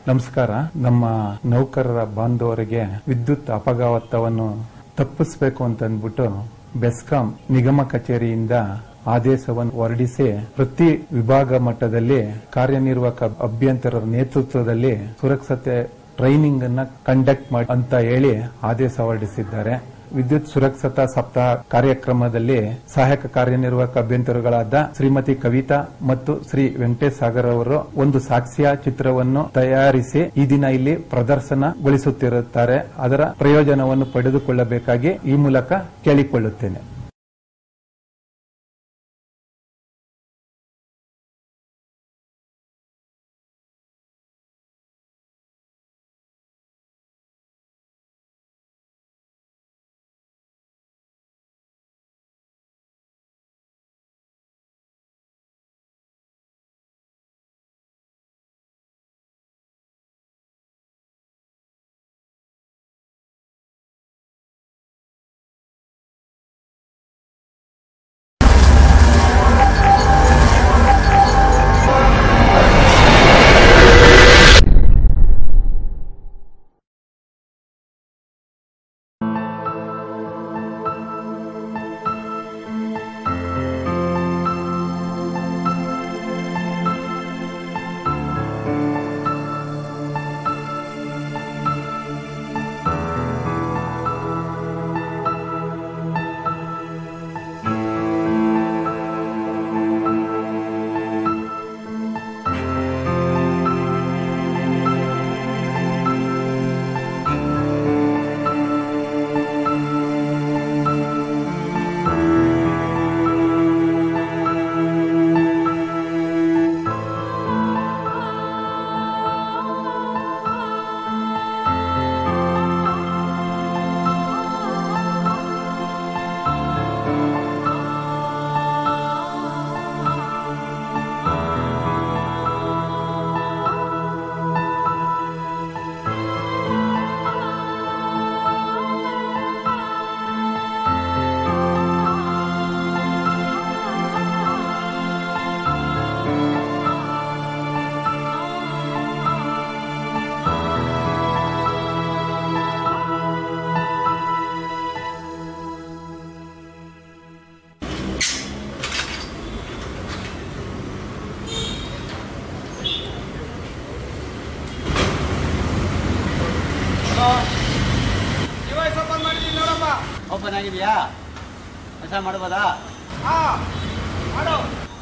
ನಮಸ್ಕಾರ ನಮ್ಮ ನೌಕರರ ಬಾಂಧವರಿಗೆ ವಿದ್ಯುತ್ ಅಪಘಾತವನ್ನು ತಪ್ಪಿಸಬೇಕು ಅಂತ ಅಂದ್ಬಿಟ್ಟು ಬೆಸ್ಕಾಂ ನಿಗಮ ಕಚೇರಿಯಿಂದ ಆದೇಶವನ್ನು ಹೊರಡಿಸಿ ಪ್ರತಿ ವಿಭಾಗ ಮಟ್ಟದಲ್ಲಿ ಕಾರ್ಯನಿರ್ವಾಹಕ ಅಭ್ಯಂತರರ ನೇತೃತ್ವದಲ್ಲಿ ಸುರಕ್ಷತೆ ಟ್ರೈನಿಂಗ್ ಅನ್ನ ಕಂಡಕ್ಟ್ ಮಾಡಿ ಅಂತ ಹೇಳಿ ಆದೇಶ ಹೊರಡಿಸಿದ್ದಾರೆ ವಿದ್ಯುತ್ ಸುರಕ್ಷತಾ ಸಪ್ತಾಹ ಕಾರ್ಯಕ್ರಮದಲ್ಲಿ ಸಹಾಯಕ ಕಾರ್ಯನಿರ್ವಾಹಕ ಅಭ್ಯಂತರಗಳಾದ ಶ್ರೀಮತಿ ಕವಿತಾ ಮತ್ತು ಶ್ರೀ ವೆಂಕಟೇಶ್ ಸಾಗರ್ ಅವರು ಒಂದು ಸಾಕ್ಷ್ಯ ಚಿತ್ರವನ್ನು ತಯಾರಿಸಿ ಈ ದಿನ ಇಲ್ಲಿ ಪ್ರದರ್ಶನಗೊಳಿಸುತ್ತಿರುತ್ತಾರೆ ಅದರ ಪ್ರಯೋಜನವನ್ನು ಪಡೆದುಕೊಳ್ಳಬೇಕಾಗಿ ಈ ಮೂಲಕ ಕೇಳಿಕೊಳ್ಳುತ್ತೇನೆ ಡಿವೈಸ್ ಓಪನ್ ಮಾಡಿದ್ದೀನಿ ನೋಡಪ್ಪ ಓಪನ್ ಆಗಿದೆಯಾ ಕೆಲಸ ಮಾಡ್ಬೋದಾ ಹಾ ಮಾಡು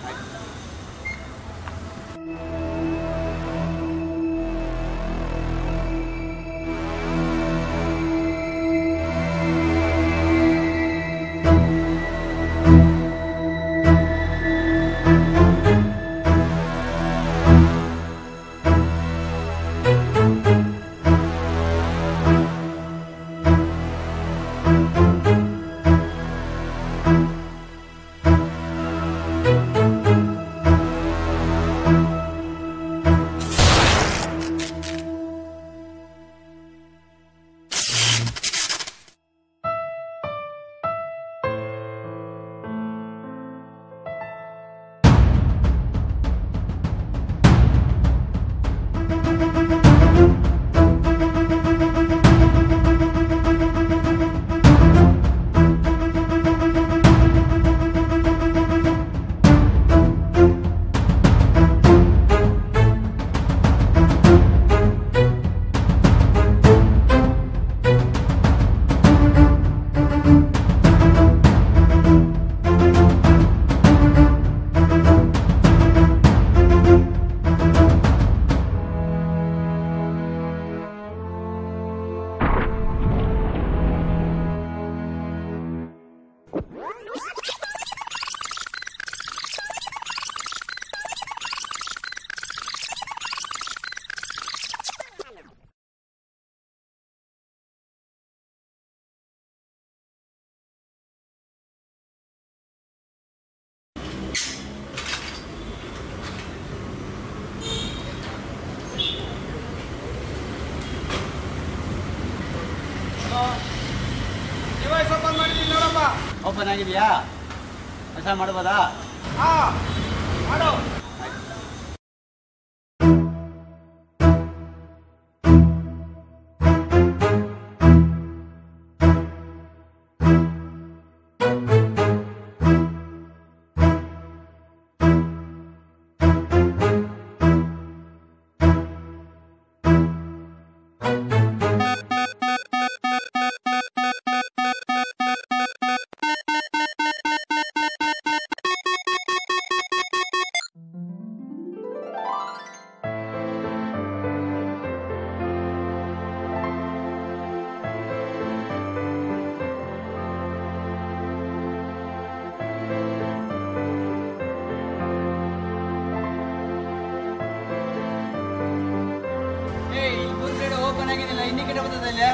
ಡಿವೈಸ್ ಓಪನ್ ಮಾಡಿದ್ದೀನಿ ನೋಡಪ್ಪ ಓಪನ್ ಆಗಿದೆಯಾ ಕೆಲಸ ಮಾಡ್ಬೋದಾ ಹಾ ಮಾಡು ಏಯ್ ಮುಂದ್ಗಡೆ ಓಪನ್ ಆಗಿದಿಲ್ಲ ಇಂಡಿಕೇಟರ್ ಬರ್ತದೆ ಇಲ್ಲಿ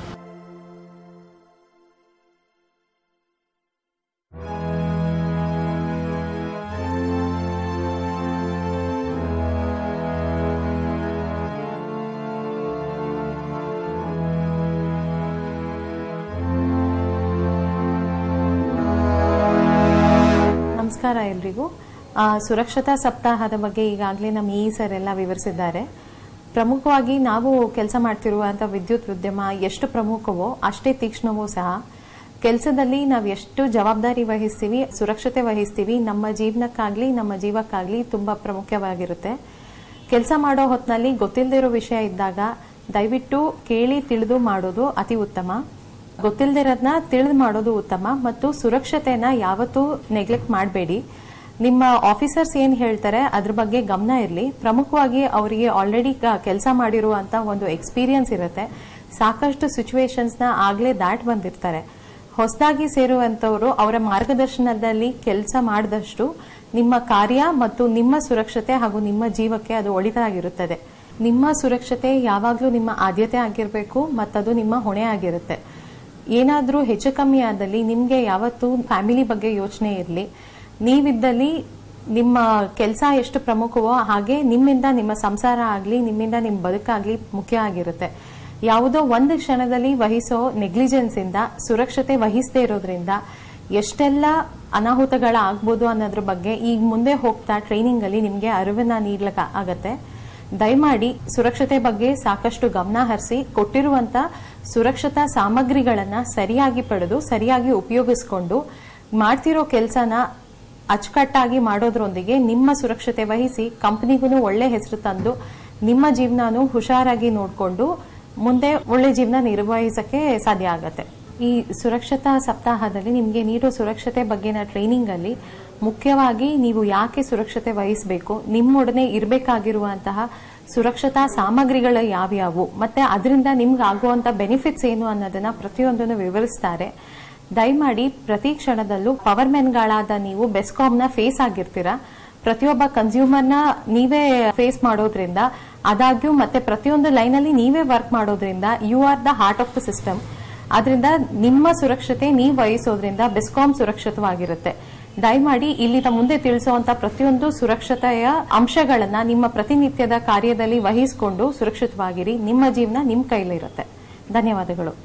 ನಮಸ್ಕಾರ ಎಲ್ರಿಗೂ ಆ, ಸುರಕ್ಷತಾ ಸಪ್ತಾಹದ ಬಗ್ಗೆ ಈಗಾಗಲೇ ನಮ್ಮ ಇ ಸರ್ ಎಲ್ಲ ವಿವರಿಸಿದ್ದಾರೆ ಪ್ರಮುಖವಾಗಿ ನಾವು ಕೆಲಸ ಮಾಡ್ತಿರುವಂಥ ವಿದ್ಯುತ್ ಉದ್ಯಮ ಎಷ್ಟು ಪ್ರಮುಖವೋ ಅಷ್ಟೇ ತೀಕ್ಷ್ಣವೂ ಸಹ ಕೆಲಸದಲ್ಲಿ ನಾವು ಎಷ್ಟು ಜವಾಬ್ದಾರಿ ವಹಿಸ್ತೀವಿ ಸುರಕ್ಷತೆ ವಹಿಸ್ತೀವಿ ನಮ್ಮ ಜೀವನಕ್ಕಾಗ್ಲಿ ನಮ್ಮ ಜೀವಕ್ಕಾಗ್ಲಿ ತುಂಬಾ ಪ್ರಾಮುಖ್ಯವಾಗಿರುತ್ತೆ ಕೆಲಸ ಮಾಡೋ ಹೊತ್ತಿನಲ್ಲಿ ಗೊತ್ತಿಲ್ಲದೆ ಇರೋ ವಿಷಯ ಇದ್ದಾಗ ದಯವಿಟ್ಟು ಕೇಳಿ ತಿಳಿದು ಮಾಡೋದು ಅತಿ ಉತ್ತಮ ಗೊತ್ತಿಲ್ದಿರೋದನ್ನ ತಿಳಿದು ಮಾಡೋದು ಉತ್ತಮ ಮತ್ತು ಸುರಕ್ಷತೆನ ಯಾವತ್ತೂ ನೆಗ್ಲೆಕ್ಟ್ ಮಾಡಬೇಡಿ ನಿಮ್ಮ ಆಫೀಸರ್ಸ್ ಏನ್ ಹೇಳ್ತಾರೆ ಅದ್ರ ಬಗ್ಗೆ ಗಮನ ಇರಲಿ ಪ್ರಮುಖವಾಗಿ ಅವರಿಗೆ ಆಲ್ರೆಡಿ ಕೆಲಸ ಮಾಡಿರುವಂತ ಒಂದು ಎಕ್ಸ್ಪೀರಿಯನ್ಸ್ ಇರುತ್ತೆ ಸಾಕಷ್ಟು ಸಿಚುವೇಶನ್ಸ್ ನ ಆಗ್ಲೇ ದಾಟ್ ಬಂದಿರ್ತಾರೆ ಹೊಸದಾಗಿ ಸೇರುವಂತವರು ಅವರ ಮಾರ್ಗದರ್ಶನದಲ್ಲಿ ಕೆಲಸ ಮಾಡಿದಷ್ಟು ನಿಮ್ಮ ಕಾರ್ಯ ಮತ್ತು ನಿಮ್ಮ ಸುರಕ್ಷತೆ ಹಾಗೂ ನಿಮ್ಮ ಜೀವಕ್ಕೆ ಅದು ಒಳಿತಾಗಿರುತ್ತದೆ ನಿಮ್ಮ ಸುರಕ್ಷತೆ ಯಾವಾಗಲೂ ನಿಮ್ಮ ಆದ್ಯತೆ ಆಗಿರಬೇಕು ಮತ್ತದು ನಿಮ್ಮ ಹೊಣೆ ಆಗಿರುತ್ತೆ ಏನಾದರೂ ಹೆಚ್ಚು ಕಮ್ಮಿ ಆದಲ್ಲಿ ನಿಮಗೆ ಯಾವತ್ತೂ ಫ್ಯಾಮಿಲಿ ಬಗ್ಗೆ ಯೋಚನೆ ಇರಲಿ ನೀವಿದ್ದಲ್ಲಿ ನಿಮ್ಮ ಕೆಲಸ ಎಷ್ಟು ಪ್ರಮುಖವೋ ಹಾಗೆ ನಿಮ್ಮಿಂದ ನಿಮ್ಮ ಸಂಸಾರ ಆಗಲಿ ನಿಮ್ಮಿಂದ ನಿಮ್ಮ ಬದುಕಾಗ್ಲಿ ಮುಖ್ಯ ಆಗಿರುತ್ತೆ ಯಾವುದೋ ಒಂದು ಕ್ಷಣದಲ್ಲಿ ವಹಿಸೋ ನೆಗ್ಲಿಜೆನ್ಸ್ ಇಂದ ಸುರಕ್ಷತೆ ವಹಿಸದೇ ಇರೋದ್ರಿಂದ ಎಷ್ಟೆಲ್ಲ ಅನಾಹುತಗಳ ಆಗ್ಬೋದು ಅನ್ನೋದ್ರ ಬಗ್ಗೆ ಈಗ ಮುಂದೆ ಹೋಗ್ತಾ ಟ್ರೈನಿಂಗ್ ಅಲ್ಲಿ ನಿಮಗೆ ಅರಿವನ್ನ ನೀಡ್ಲಿಕ್ಕೆ ಆಗತ್ತೆ ದಯಮಾಡಿ ಸುರಕ್ಷತೆ ಬಗ್ಗೆ ಸಾಕಷ್ಟು ಗಮನ ಹರಿಸಿ ಕೊಟ್ಟಿರುವಂತ ಸುರಕ್ಷತಾ ಸಾಮಗ್ರಿಗಳನ್ನ ಸರಿಯಾಗಿ ಪಡೆದು ಸರಿಯಾಗಿ ಉಪಯೋಗಿಸಿಕೊಂಡು ಮಾಡ್ತಿರೋ ಕೆಲಸನ ಅಚ್ಚುಕಟ್ಟಾಗಿ ಮಾಡೋದ್ರೊಂದಿಗೆ ನಿಮ್ಮ ಸುರಕ್ಷತೆ ವಹಿಸಿ ಕಂಪನಿಗೂ ಒಳ್ಳೆ ಹೆಸರು ತಂದು ನಿಮ್ಮ ಜೀವನನು ಹುಷಾರಾಗಿ ನೋಡಿಕೊಂಡು ಮುಂದೆ ಒಳ್ಳೆ ಜೀವನ ನಿರ್ವಹಿಸಕ್ಕೆ ಸಾಧ್ಯ ಆಗತ್ತೆ ಈ ಸುರಕ್ಷತಾ ಸಪ್ತಾಹದಲ್ಲಿ ನಿಮಗೆ ನೀಡೋ ಸುರಕ್ಷತೆ ಬಗ್ಗೆನ ಟ್ರೈನಿಂಗ್ ಅಲ್ಲಿ ಮುಖ್ಯವಾಗಿ ನೀವು ಯಾಕೆ ಸುರಕ್ಷತೆ ವಹಿಸಬೇಕು ನಿಮ್ಮೊಡನೆ ಇರಬೇಕಾಗಿರುವಂತಹ ಸುರಕ್ಷತಾ ಸಾಮಗ್ರಿಗಳು ಯಾವ್ಯಾವು ಮತ್ತೆ ಅದರಿಂದ ನಿಮ್ಗೆ ಆಗುವಂತ ಬೆನಿಫಿಟ್ಸ್ ಏನು ಅನ್ನೋದನ್ನ ಪ್ರತಿಯೊಂದನ್ನು ವಿವರಿಸ್ತಾರೆ ದಯಮಾಡಿ ಪ್ರತಿ ಕ್ಷಣದಲ್ಲೂ ಪವರ್ ಮ್ಯಾನ್ಗಳಾದ ನೀವು ಬೆಸ್ಕಾಂನ ಫೇಸ್ ಆಗಿರ್ತೀರಾ ಪ್ರತಿಯೊಬ್ಬ ಕನ್ಸ್ಯೂಮರ್ನ ನೀವೇ ಫೇಸ್ ಮಾಡೋದ್ರಿಂದ ಆದಾಗ್ಯೂ ಮತ್ತೆ ಪ್ರತಿಯೊಂದು ಲೈನಲ್ಲಿ ನೀವೇ ವರ್ಕ್ ಮಾಡೋದ್ರಿಂದ you are the heart of the system ಆದ್ರಿಂದ ನಿಮ್ಮ ಸುರಕ್ಷತೆ ನೀವು ವಹಿಸೋದ್ರಿಂದ ಬೆಸ್ಕಾಂ ಸುರಕ್ಷಿತವಾಗಿರುತ್ತೆ ದಯಮಾಡಿ ಇಲ್ಲಿಂದ ಮುಂದೆ ತಿಳಿಸುವಂತ ಪ್ರತಿಯೊಂದು ಸುರಕ್ಷತೆಯ ಅಂಶಗಳನ್ನ ನಿಮ್ಮ ಪ್ರತಿನಿತ್ಯದ ಕಾರ್ಯದಲ್ಲಿ ವಹಿಸಿಕೊಂಡು ಸುರಕ್ಷಿತವಾಗಿರಿ ನಿಮ್ಮ ಜೀವನ ನಿಮ್ಮ ಕೈಲಿರುತ್ತೆ ಧನ್ಯವಾದಗಳು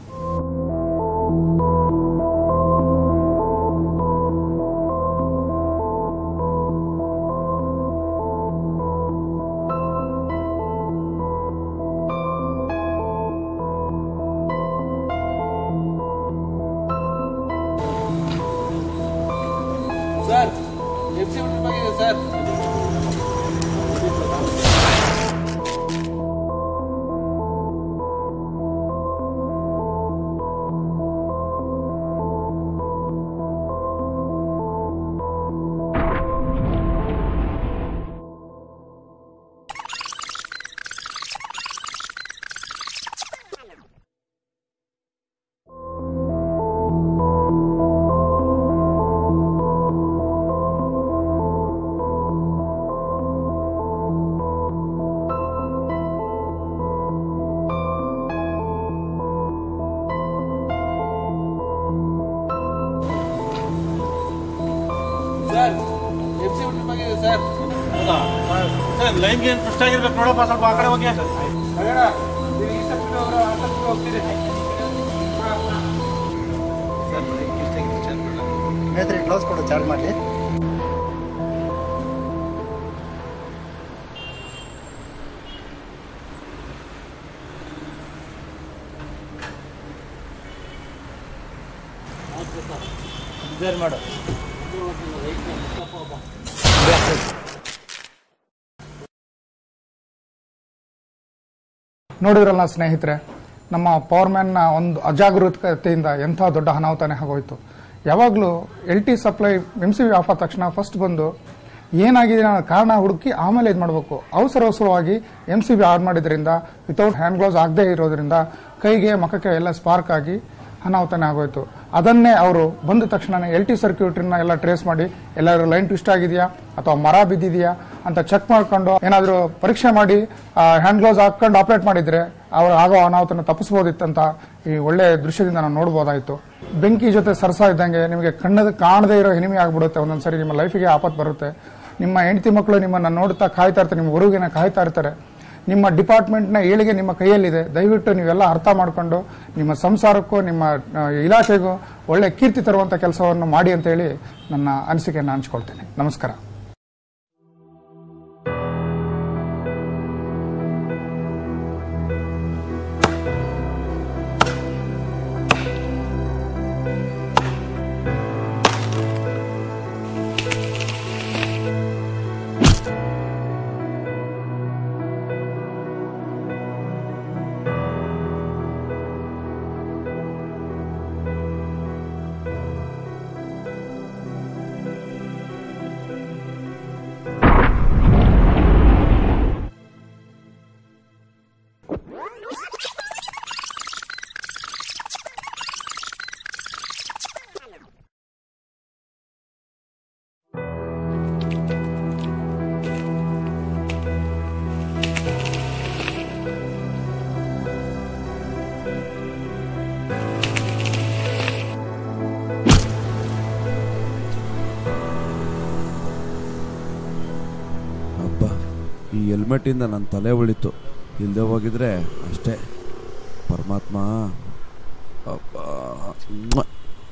ಸರ್ ಎಫ್ ಸಿ ಬಗ್ಗೆ ಸರ್ ಸರ್ ಎಫ್ ಸಿ ಬಗ್ಗೆ ಸರ್ ಸರ್ ಲೈನ್ಗೆ ಏನು ಫಸ್ಟ್ ಆಗಿರ್ಬೇಕು ನೋಡಪ್ಪ ಸ್ವಲ್ಪ ಆ ಕಡೆ ಹೋಗಿ ಅಣ್ಣ ನೀವು ಈ ಸಪ್ತ ಅವರು ಆ ಸಪ್ತ ಹೋಗ್ತೀರಿ ಮೇಸ್ತ್ರಿ ಕ್ಲೋಸ್ ಕೊಡು ಚಾರ್ಜ್ ಮಾಡಲಿ ಮಾಡು ನೋಡಿದ್ರಲ್ಲ ಸ್ನೇಹಿತರೆ ನಮ್ಮ ಪವರ್ ಮ್ಯಾನ್ನ ಒಂದು ಅಜಾಗರೂಕತೆಯಿಂದ ಎಂಥ ದೊಡ್ಡ ಅನಾಹುತನೇ ಆಗೋಯ್ತು ಯಾವಾಗಲೂ L T supply M C B off ಆದ ತಕ್ಷಣ ಫಸ್ಟ್ ಬಂದು ಏನಾಗಿದೆ ಅನ್ನೋ ಕಾರಣ ಹುಡುಕಿ ಆಮೇಲೆ ಇದು ಮಾಡಬೇಕು ಅವಸರ ಅವಸರವಾಗಿ ಎಮ್ ಸಿ ಬಿ ಆನ್ ಮಾಡಿದ್ರಿಂದ ವಿತೌಟ್ ಹ್ಯಾಂಡ್ ಗ್ಲೌಸ್ ಆಗದೆ ಇರೋದ್ರಿಂದ ಕೈಗೆ ಮುಖಕ್ಕೆ ಎಲ್ಲ ಸ್ಪಾರ್ಕ್ ಆಗಿ ಅನಾಹುತನೇ ಆಗೋಯ್ತು ಅದನ್ನೇ ಅವರು ಬಂದ ತಕ್ಷಣ ಎಲ್ ಟಿ ಸರ್ಕ್ಯೂಟ್ರಿನ ಎಲ್ಲ ಟ್ರೇಸ್ ಮಾಡಿ ಎಲ್ಲಾದ್ರೂ ಲೈನ್ ಟ್ವಿಸ್ಟ್ ಆಗಿದೆಯಾ ಅಥವಾ ಮರ ಬಿದ್ದಿದೆಯಾ ಅಂತ ಚೆಕ್ ಮಾಡ್ಕೊಂಡು ಏನಾದರೂ ಪರೀಕ್ಷೆ ಮಾಡಿ ಹ್ಯಾಂಡ್ ಗ್ಲೌಸ್ ಹಾಕೊಂಡು ಆಪರೇಟ್ ಮಾಡಿದ್ರೆ ಅವ್ರು ಆಗೋ ಅನಾಹುತನ ತಪ್ಪಿಸಬಹುದಿತ್ತಂತ ಈ ಒಳ್ಳೆ ದೃಶ್ಯದಿಂದ ನಾವು ನೋಡ್ಬೋದಾಯ್ತು ಬೆಂಕಿ ಜೊತೆ ಸರಸ ಇದ್ದಂಗೆ ನಿಮಗೆ ಕಣ್ಣದ ಕಾಣದೇ ಇರೋ ಎನಿಮಿ ಆಗ್ಬಿಡುತ್ತೆ ಒಂದೊಂದ್ಸರಿ ನಿಮ್ಮ ಲೈಫಿಗೆ ಆಪತ್ತು ಬರುತ್ತೆ ನಿಮ್ಮ ಹೆಂಡತಿ ಮಕ್ಕಳು ನಿಮ್ಮನ್ನ ನೋಡ್ತಾ ಕಾಯ್ತಾ ಇರ್ತಾರೆ ನಿಮ್ಮ ಹೊರಗಿನ ಕಾಯ್ತಾ ಇರ್ತಾರೆ ನಿಮ್ಮ ಡಿಪಾರ್ಟ್ಮೆಂಟ್ನ ಏಳಿಗೆ ನಿಮ್ಮ ಕೈಯಲ್ಲಿದೆ ದಯವಿಟ್ಟು ನೀವೆಲ್ಲ ಅರ್ಥ ಮಾಡಿಕೊಂಡು ನಿಮ್ಮ ಸಂಸಾರಕ್ಕೂ ನಿಮ್ಮ ಆ, ಇಲಾಖೆಗೂ ಒಳ್ಳೆ ಕೀರ್ತಿ ತರುವಂತ ಕೆಲಸವನ್ನು ಮಾಡಿ ಅಂತ ಹೇಳಿ ನನ್ನ ಅನಿಸಿಕೆಯನ್ನು ಹಂಚ್ಕೊಳ್ತೇನೆ ನಮಸ್ಕಾರ ಅಬ್ಬ ಈ ಹೆಲ್ಮೆಟ್ಟಿಂದ ನನ್ನ ತಲೆ ಉಳಿತು ಇಲ್ಲದೆ ಹೋಗಿದ್ರೆ ಅಷ್ಟೇ ಪರಮಾತ್ಮ ಅಬ್ಬ ಮ್ವಾ.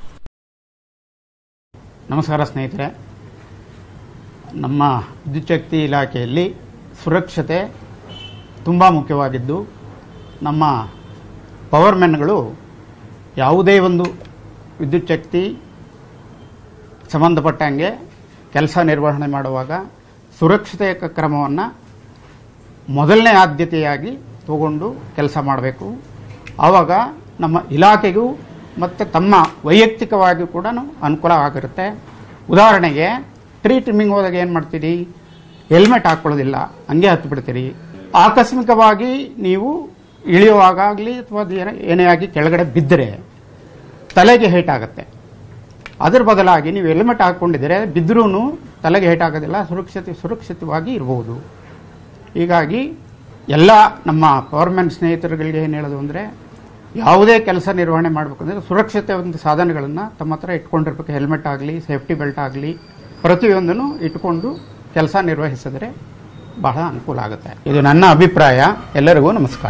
ನಮಸ್ಕಾರ ಸ್ನೇಹಿತರೆ ನಮ್ಮ ವಿದ್ಯುಚ್ಛಕ್ತಿ ಇಲಾಖೆಯಲ್ಲಿ ಸುರಕ್ಷತೆ ತುಂಬ ಮುಖ್ಯವಾಗಿದ್ದು ನಮ್ಮ ಪವರ್ಮೆನ್ಗಳು ಯಾವುದೇ ಒಂದು ವಿದ್ಯುಚ್ಛಕ್ತಿ ಸಂಬಂಧಪಟ್ಟಂಗೆ ಕೆಲಸ ನಿರ್ವಹಣೆ ಮಾಡುವಾಗ ಸುರಕ್ಷತೆಯ ಕ್ರಮವನ್ನು ಮೊದಲನೇ ಆದ್ಯತೆಯಾಗಿ ತಗೊಂಡು ಕೆಲಸ ಮಾಡಬೇಕು ಆವಾಗ ನಮ್ಮ ಇಲಾಖೆಗೂ ಮತ್ತು ತಮ್ಮ ವೈಯಕ್ತಿಕವಾಗಿ ಕೂಡ ಅನುಕೂಲ ಆಗಿರುತ್ತೆ ಉದಾಹರಣೆಗೆ ಟ್ರೀ ಟ್ರಿಮ್ಮಿಂಗ್ ಹೋದಾಗ ಏನು ಮಾಡ್ತೀರಿ ಹೆಲ್ಮೆಟ್ ಹಾಕ್ಕೊಳ್ಳೋದಿಲ್ಲ ಹಂಗೆ ಹತ್ತು ಬಿಡ್ತೀರಿ ಆಕಸ್ಮಿಕವಾಗಿ ನೀವು ಇಳಿಯುವಾಗಲಿ ಅಥವಾ ಏನೇ- ಏನೇ ಆಗಿ ಕೆಳಗಡೆ ಬಿದ್ದರೆ ತಲೆಗೆ ಹೇಟ್ ಆಗುತ್ತೆ ಅದ್ರ ಬದಲಾಗಿ ನೀವು ಹೆಲ್ಮೆಟ್ ಹಾಕ್ಕೊಂಡಿದ್ರೆ ಬಿದ್ದರೂ ತಲೆಗೆ ಹೇಟ್ ಆಗೋದಿಲ್ಲ ಸುರಕ್ಷತೆ ಸುರಕ್ಷಿತವಾಗಿ ಇರಬಹುದು ಹೀಗಾಗಿ ಎಲ್ಲ ನಮ್ಮ ಪವರ್ಮೆನ್ ಸ್ನೇಹಿತರುಗಳಿಗೆ ಏನು ಹೇಳೋದು ಅಂದರೆ ಯಾವುದೇ ಕೆಲಸ ನಿರ್ವಹಣೆ ಮಾಡಬೇಕಂದ್ರೆ ಸುರಕ್ಷತೆ ಒಂದು ಸಾಧನಗಳನ್ನು ತಮ್ಮ ಹತ್ರ ಇಟ್ಕೊಂಡಿರ್ಬೇಕು ಹೆಲ್ಮೆಟ್ ಆಗಲಿ ಸೇಫ್ಟಿ ಬೆಲ್ಟ್ ಆಗಲಿ ಪ್ರತಿಯೊಂದನ್ನು ಇಟ್ಕೊಂಡು ಕೆಲಸ ನಿರ್ವಹಿಸಿದ್ರೆ ಬಹಳ ಅನುಕೂಲ ಆಗುತ್ತೆ ಇದು ನನ್ನ ಅಭಿಪ್ರಾಯ ಎಲ್ಲರಿಗೂ ನಮಸ್ಕಾರ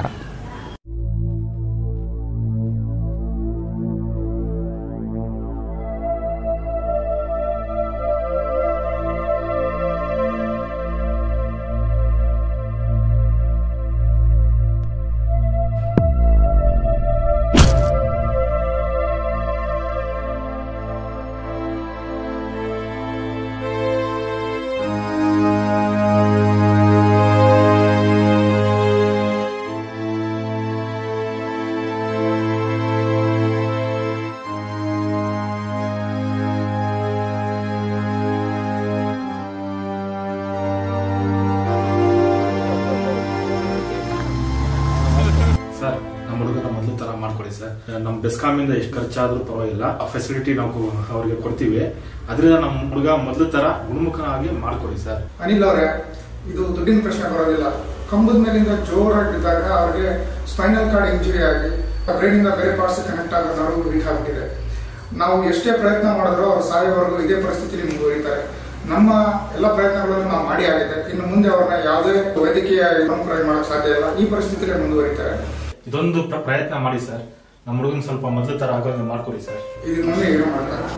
ಸರ್ ನಮ್ಮ ಹುಡುಗನ ಮೊದಲು ತರ ಮಾಡ್ಕೊಡಿ ಸರ್ ನಮ್ಮ ಬೆಸ್ಕಾಮಿಂದ ಎಷ್ಟು ಖರ್ಚಾದ್ರೂ ಪರವಾಗಿಲ್ಲ ಆ ಫೆಸಿಲಿಟಿ ನಾವು ಅವ್ರಿಗೆ ಕೊಡ್ತೀವಿ ಅದರಿಂದ ನಮ್ಮ ಹುಡುಗ ಮೊದಲು ತರ ಗುಣಮುಖನಾಗಿ ಮಾಡ್ಕೊಡಿ ಸರ್ ಅನಿಲ್ ಅವರೇ ಇದು ದುಡ್ಡಿನ ಪ್ರಶ್ನೆ ಬರೋದಿಲ್ಲ ಕಂಬದ ಮೇಲಿಂದ ಜೋರಾಗಿ ಬಿದ್ದಾಗ ಅವ್ರಿಗೆ ಸ್ಪೈನಲ್ ಕಾರ್ಡ್ ಇಂಜುರಿ ಆಗಿ ಬ್ರೈನ್ ಇಂದ ಬೇರೆ ಪಾರ್ಟ್ಸ್ ಕನೆಕ್ಟ್ ಆಗೋ ನರವು ವೀಕ್ ಆಗ್ಬಿಟ್ಟಿದೆ ನಾವು ಎಷ್ಟೇ ಪ್ರಯತ್ನ ಮಾಡಿದ್ರು ಅವ್ರು ಸಾಯೋವರೆಗೂ ಇದೇ ಪರಿಸ್ಥಿತಿಲಿ ಮುಂದುವರಿತಾರೆ ನಮ್ಮ ಎಲ್ಲ ಪ್ರಯತ್ನಗಳನ್ನು ನಾವು ಮಾಡಿ ಆಗಿದೆ ಇನ್ನು ಮುಂದೆ ಅವ್ರನ್ನ ಯಾವುದೇ ವೈದ್ಯಕೀಯ ಪ್ರಮುಖರಾಗಿ ಮಾಡಕ್ ಸಾಧ್ಯ ಇಲ್ಲ ಈ ಪರಿಸ್ಥಿತಿಲೇ ಮುಂದುವರಿತಾರೆ ಇದೊಂದು ಪ್ರ- ಪ್ರಯತ್ನ ಮಾಡಿ ಸರ್ ನಮ್ಮ ಹುಡುಗನ ಸ್ವಲ್ಪ ಮೊದಲು ತರ ಆಗೋಂಗೆ ಮಾಡ್ಕೊಡಿ ಸರ್ ಇದಕ್ಕೆ ಮುಂದೆ ಏನು ಮಾಡ್ತಾರೆ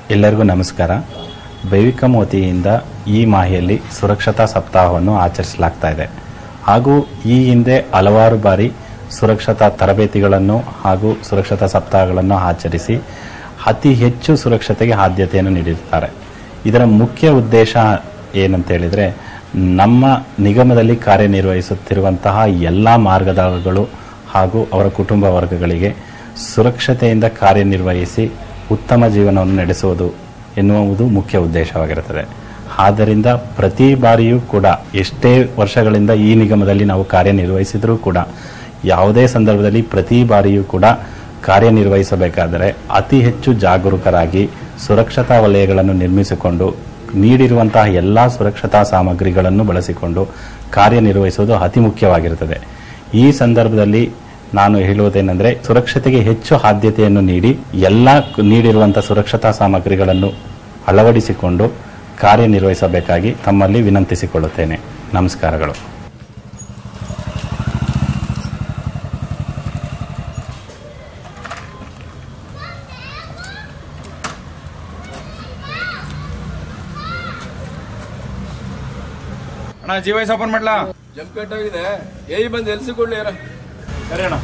ಎಲ್ಲರಿಗೂ ನಮಸ್ಕಾರ ಬೈವಿಕಂ ವತಿಯಿಂದ ಈ ಮಾಹಿಯಲ್ಲಿ ಸುರಕ್ಷತಾ ಸಪ್ತಾಹವನ್ನು ಆಚರಿಸಲಾಗ್ತಾ ಇದೆ ಹಾಗೂ ಈ ಹಿಂದೆ ಹಲವಾರು ಬಾರಿ ಸುರಕ್ಷತಾ ತರಬೇತಿಗಳನ್ನು ಹಾಗೂ ಸುರಕ್ಷತಾ ಸಪ್ತಾಹಗಳನ್ನು ಆಚರಿಸಿ ಅತಿ ಹೆಚ್ಚು ಸುರಕ್ಷತೆಗೆ ಆದ್ಯತೆಯನ್ನು ನೀಡಿರುತ್ತಾರೆ ಇದರ ಮುಖ್ಯ ಉದ್ದೇಶ ಏನಂತ ಹೇಳಿದ್ರೆ ನಮ್ಮ ನಿಗಮದಲ್ಲಿ ಕಾರ್ಯನಿರ್ವಹಿಸುತ್ತಿರುವಂತಹ ಎಲ್ಲ ಮಾರ್ಗದರ್ಶಕಗಳು ಹಾಗೂ ಅವರ ಕುಟುಂಬ ವರ್ಗಗಳಿಗೆ ಸುರಕ್ಷತೆಯಿಂದ ಕಾರ್ಯನಿರ್ವಹಿಸಿ ಉತ್ತಮ ಜೀವನವನ್ನು ನಡೆಸುವುದು ಎನ್ನುವುದು ಮುಖ್ಯ ಉದ್ದೇಶವಾಗಿರುತ್ತದೆ ಆದ್ದರಿಂದ ಪ್ರತಿ ಬಾರಿಯೂ ಕೂಡ ಎಷ್ಟೇ ವರ್ಷಗಳಿಂದ ಈ ನಿಗಮದಲ್ಲಿ ನಾವು ಕಾರ್ಯನಿರ್ವಹಿಸಿದರೂ ಕೂಡ ಯಾವುದೇ ಸಂದರ್ಭದಲ್ಲಿ ಪ್ರತಿ ಬಾರಿಯೂ ಕೂಡ ಕಾರ್ಯನಿರ್ವಹಿಸಬೇಕಾದರೆ ಅತಿ ಹೆಚ್ಚು ಜಾಗರೂಕರಾಗಿ ಸುರಕ್ಷತಾ ವಲಯಗಳನ್ನು ನಿರ್ಮಿಸಿಕೊಂಡು ನೀಡಿರುವಂತಹ ಎಲ್ಲ ಸುರಕ್ಷತಾ ಸಾಮಗ್ರಿಗಳನ್ನು ಬಳಸಿಕೊಂಡು ಕಾರ್ಯನಿರ್ವಹಿಸುವುದು ಅತಿ ಮುಖ್ಯವಾಗಿರುತ್ತದೆ ಈ ಸಂದರ್ಭದಲ್ಲಿ ನಾನು ಹೇಳುವುದೇನೆಂದರೆ ಸುರಕ್ಷತೆಗೆ ಹೆಚ್ಚು ಆದ್ಯತೆಯನ್ನು ನೀಡಿ ಎಲ್ಲ ನೀಡಿರುವಂತಹ ಸುರಕ್ಷತಾ ಸಾಮಗ್ರಿಗಳನ್ನು ಅಳವಡಿಸಿಕೊಂಡು ಕಾರ್ಯನಿರ್ವಹಿಸಬೇಕಾಗಿ ತಮ್ಮಲ್ಲಿ ವಿನಂತಿಸಿಕೊಳ್ಳುತ್ತೇನೆ ನಮಸ್ಕಾರಗಳು ಅಣ್ಣ ಜಿ ವೈಸ್ ಓಪನ್ ಮಾಡ್ಲಾ ಜಂಪ್ ಕಟ್ ಆಗಿದೆ ಏಯ್ ಬಂದು ಎಲ್ಸಿಕೊಳ್ಳಿ ಯಾರ ಸರಿ ಅಣ್ಣ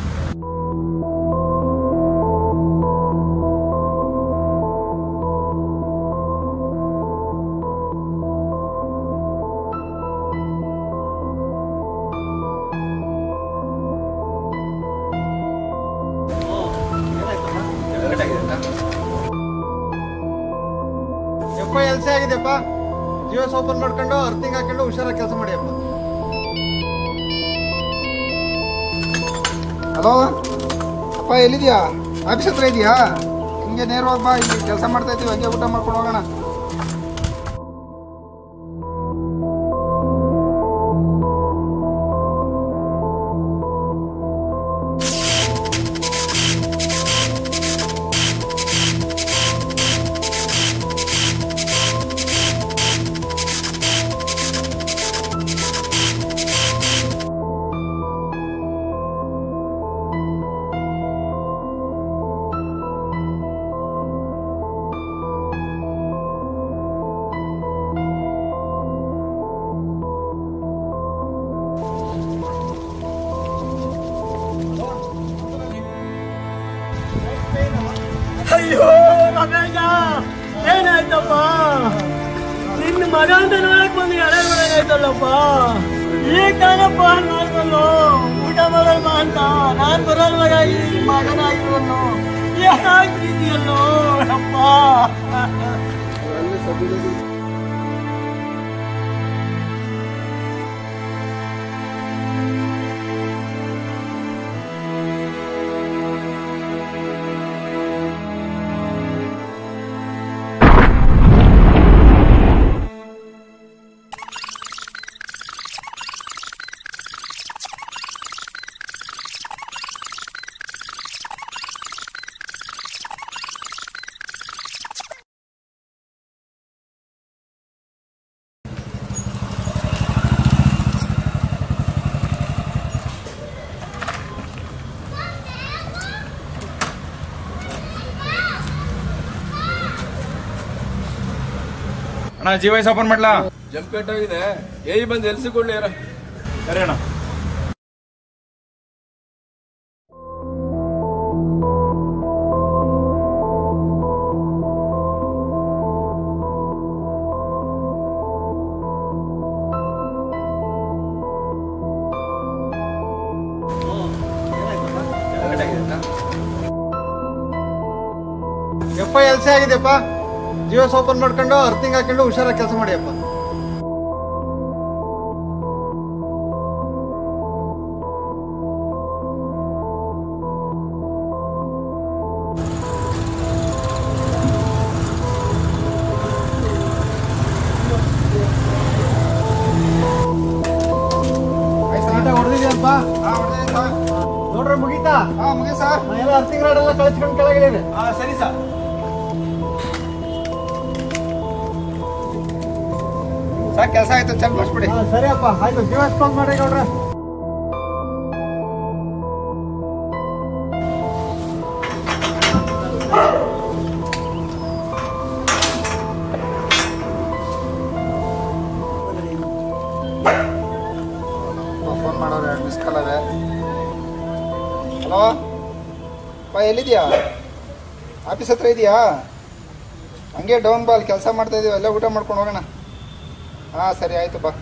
ಎಪ್ಪ ಎಲ್ಸಿ ಆಗಿದೆಪ್ಪ ಜಿಯೋಸ್ ಓಪನ್ ಮಾಡ್ಕೊಂಡು ಅರ್ಥಿಂಗ್ ಹಾಕೊಂಡು ಹುಷಾರಾಗಿ ಕೆಲಸ ಮಾಡಿ ಅಪ್ಪ ಹಲೋ ಅಪ್ಪ ಎಲ್ಲಿದ್ಯಾ ಆಫೀಸ್ ಹತ್ರ ಇದೆಯಾ ಹಿಂಗೆ ನೇರವಾಗಿ ಬಾ ಇಲ್ಲಿ ಕೆಲಸ ಮಾಡ್ತಾ ಇದ್ದೀವಿ ಹಂಗೆ ಊಟ ಮಾಡ್ಕೊಂಡು ಹೋಗೋಣ ಅಯ್ಯೋ ರಮೇಶ ಏನಾಯ್ತಪ್ಪ ನಿನ್ನ ಮಗ ಅಂತ ನೋಡಕ್ ಬಂದು ಎಳೆ ನೋಡೋದಾಯ್ತಲ್ಲಪ್ಪ ಈಗ ತಾನಪ್ಪ ನೋಡ್ಬಲ್ಲು ಊಟ ಮಾಡಲ್ವ ಅಂತ ನಾನ್ ಬರಲ್ವಾಗ ಈ ಮಗನಾಗಿರೋನು ಏನಾಗ್ತಿದ್ಯಲ್ಲೋ ಅಪ್ಪ ಅಣ್ಣ ಜಿ ವೈಸ್ ಓಪನ್ ಮಾಡ್ಲಾ ಜಂಪ್ ಕಟ್ ಆಗಿದೆ ಏಯ್ ಬಂದು ಎಲ್ಸಿಕೊಳ್ಳಿ ಯಾರ ಸರಿ ಅಣ್ಣ ಎಪ್ಪ ಎಲ್ಸಿ ಆಗಿದೆಪ್ಪ ಜಿಯೋಸ್ ಓಪನ್ ಮಾಡ್ಕೊಂಡು ಅರ್ಥಿಂಗ್ ಹಾಕೊಂಡು ಹುಷಾರಾಗಿ ಕೆಲಸ ಮಾಡಿ ಅಪ್ಪ ಹೊಡೆದಿದ್ಯಪ್ಪ ನೋಡ್ರಿ ಮುಗೀತಾ ಹಾ ಮುಗಿ ಸರ್ ಎಲ್ಲ ಅರ್ಥಿಂಗ್ ರಾಡ್ ಎಲ್ಲ ಕಳಿಸ್ಕೊಂಡು ಕೆಳಗಿಳಿದೆ ಸರಿ ಸರ್ ಸರ್ ಕೆಲಸ ಆಯ್ತು ಚೆಕ್ ಮಾಡಿಸ್ಬಿಡಿ ಹಾ, ಸರಿ ಅಪ್ಪ ಆಯ್ತು ಜಿಯೋಸ್ ಕ್ಲೋಸ್ ಮಾಡಿ ನೋಡ್ರಿ ಮಿಸ್ ಕಾಲವೆ ಹಲೋ ಬಾ ಎಲ್ಲಿದ್ಯಾ ಆಫೀಸ್ ಹತ್ರ ಇದೆಯಾ ಹಂಗೆ ಡೌನ್ ಬಾ ಅಲ್ಲಿ ಕೆಲಸ ಮಾಡ್ತಾ ಇದೀವಿ ಅಲ್ಲೇ ಊಟ ಮಾಡ್ಕೊಂಡು ಹೋಗೋಣ ಹಾಂ ಸರಿ ಆಯ್ತು ಬಾ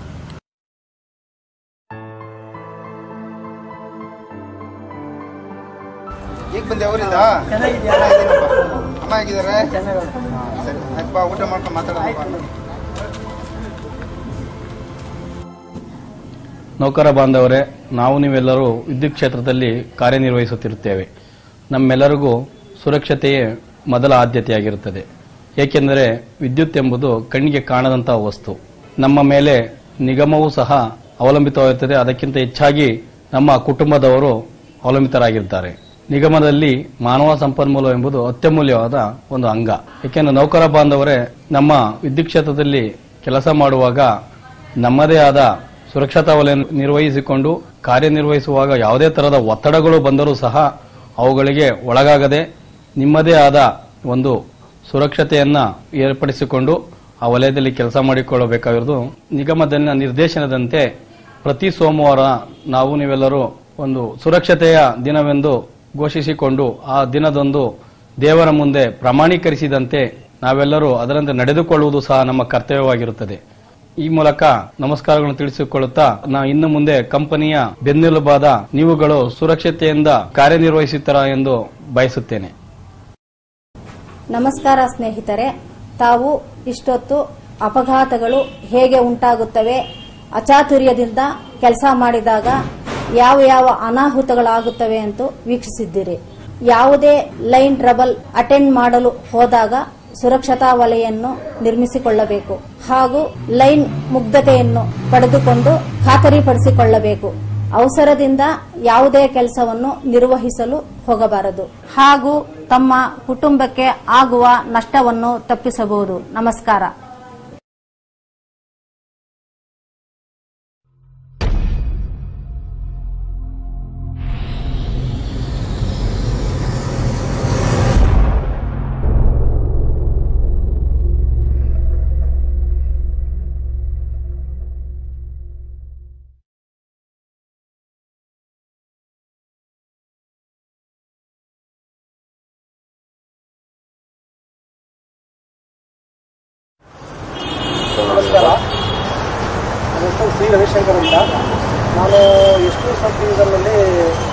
ಈಗ ಬಂದೆ ಅವರಿಂದ ಅಮ್ಮ ಹೇಗಿದ್ದಾರೆ ಸರಿ ಆಯ್ತು ಬಾ ಊಟ ಮಾಡ್ಕೊಂಡು ಮಾತಾಡೋಣ ಬಾ. ನೌಕರ ಬಾಂಧವರೇ ನಾವು ನೀವೆಲ್ಲರೂ ವಿದ್ಯುತ್ ಕ್ಷೇತ್ರದಲ್ಲಿ ಕಾರ್ಯನಿರ್ವಹಿಸುತ್ತಿರುತ್ತೇವೆ ನಮ್ಮೆಲ್ಲರಿಗೂ ಸುರಕ್ಷತೆಯೇ ಮೊದಲ ಆದ್ಯತೆಯಾಗಿರುತ್ತದೆ ಏಕೆಂದರೆ ವಿದ್ಯುತ್ ಎಂಬುದು ಕಣ್ಣಿಗೆ ಕಾಣದಂತಹ ವಸ್ತು ನಮ್ಮ ಮೇಲೆ ನಿಗಮವೂ ಸಹ ಅವಲಂಬಿತವಾಗಿರುತ್ತದೆ ಅದಕ್ಕಿಂತ ಹೆಚ್ಚಾಗಿ ನಮ್ಮ ಕುಟುಂಬದವರು ಅವಲಂಬಿತರಾಗಿರ್ತಾರೆ ನಿಗಮದಲ್ಲಿ ಮಾನವ ಸಂಪನ್ಮೂಲ ಎಂಬುದು ಅತ್ಯಮೂಲ್ಯವಾದ ಒಂದು ಅಂಗ ಏಕೆಂದರೆ ನೌಕರ ಬಾಂಧವರೇ ನಮ್ಮ ವಿದ್ಯುತ್ ಕ್ಷೇತ್ರದಲ್ಲಿ ಕೆಲಸ ಮಾಡುವಾಗ ನಮ್ಮದೇ ಆದ ಸುರಕ್ಷತಾ ವಲಯ ನಿರ್ವಹಿಸಿಕೊಂಡು ಕಾರ್ಯನಿರ್ವಹಿಸುವಾಗ ಯಾವುದೇ ತರಹದ ಒತ್ತಡಗಳು ಬಂದರೂ ಸಹ ಅವುಗಳಿಗೆ ಒಳಗಾಗದೆ ನಿಮ್ಮದೇ ಆದ ಒಂದು ಸುರಕ್ಷತೆಯನ್ನ ಏರ್ಪಡಿಸಿಕೊಂಡು ಆ ವಲಯದಲ್ಲಿ ಕೆಲಸ ಮಾಡಿಕೊಳ್ಳಬೇಕಾಗಿರುವುದು ನಿಗಮದ ನಿರ್ದೇಶನದಂತೆ ಪ್ರತಿ ಸೋಮವಾರ ನಾವು ನೀವೆಲ್ಲರೂ ಒಂದು ಸುರಕ್ಷತೆಯ ದಿನವೆಂದು ಘೋಷಿಸಿಕೊಂಡು ಆ ದಿನದಂದು ದೇವರ ಮುಂದೆ ಪ್ರಮಾಣೀಕರಿಸಿದಂತೆ ನಾವೆಲ್ಲರೂ ಅದರಂತೆ ನಡೆದುಕೊಳ್ಳುವುದು ಸಹ ನಮ್ಮ ಕರ್ತವ್ಯವಾಗಿರುತ್ತದೆ ಈ ಮೂಲಕ ನಮಸ್ಕಾರಗಳನ್ನು ತಿಳಿಸಿಕೊಳ್ಳುತ್ತಾ ನಾ ಇನ್ನು ಮುಂದೆ ಕಂಪನಿಯ ಬೆನ್ನೆಲುಬಾದ ನೀವುಗಳು ಸುರಕ್ಷತೆಯಿಂದ ಕಾರ್ಯನಿರ್ವಹಿಸುತ್ತೀರಾ ಎಂದು ಬಯಸುತ್ತೇನೆ ನಮಸ್ಕಾರ ಸ್ನೇಹಿತರೆ ತಾವು ಇಷ್ಟೊತ್ತು ಅಪಘಾತಗಳು ಹೇಗೆ ಉಂಟಾಗುತ್ತವೆ ಅಚಾತುರ್ಯದಿಂದ ಕೆಲಸ ಮಾಡಿದಾಗ ಯಾವ ಯಾವ ಅನಾಹುತಗಳಾಗುತ್ತವೆ ಅಂತ ವೀಕ್ಷಿಸಿದ್ದೀರಿ ಯಾವುದೇ ಲೈನ್ ಟ್ರಬಲ್ ಅಟೆಂಡ್ ಮಾಡಲು ಹೋದಾಗ ಸುರಕ್ಷತಾ ವಲಯನ್ನು ನಿರ್ಮಿಸಿಕೊಳ್ಳಬೇಕು ಹಾಗೂ ಲೈನ್ ಮುಗ್ಧತೆಯನ್ನು ಪಡೆದುಕೊಂಡು ಖಾತರಿಪಡಿಸಿಕೊಳ್ಳಬೇಕು ಅವಸರದಿಂದ ಯಾವುದೇ ಕೆಲಸವನ್ನು ನಿರ್ವಹಿಸಲು ಹೋಗಬಾರದು ಹಾಗೂ ತಮ್ಮ ಕುಟುಂಬಕ್ಕೆ ಆಗುವ ನಷ್ಟವನ್ನು ತಪ್ಪಿಸಬಹುದು ನಮಸ್ಕಾರ ನಮಸ್ಕಾರ ನನ್ನ ಹೆಸರು ಸಿ ರವಿಶಂಕರ್ ಅಂತ ನಾನು ಎಷ್ಟು ಸಬ್ ಡಿವಿಷನ್ನಲ್ಲಿ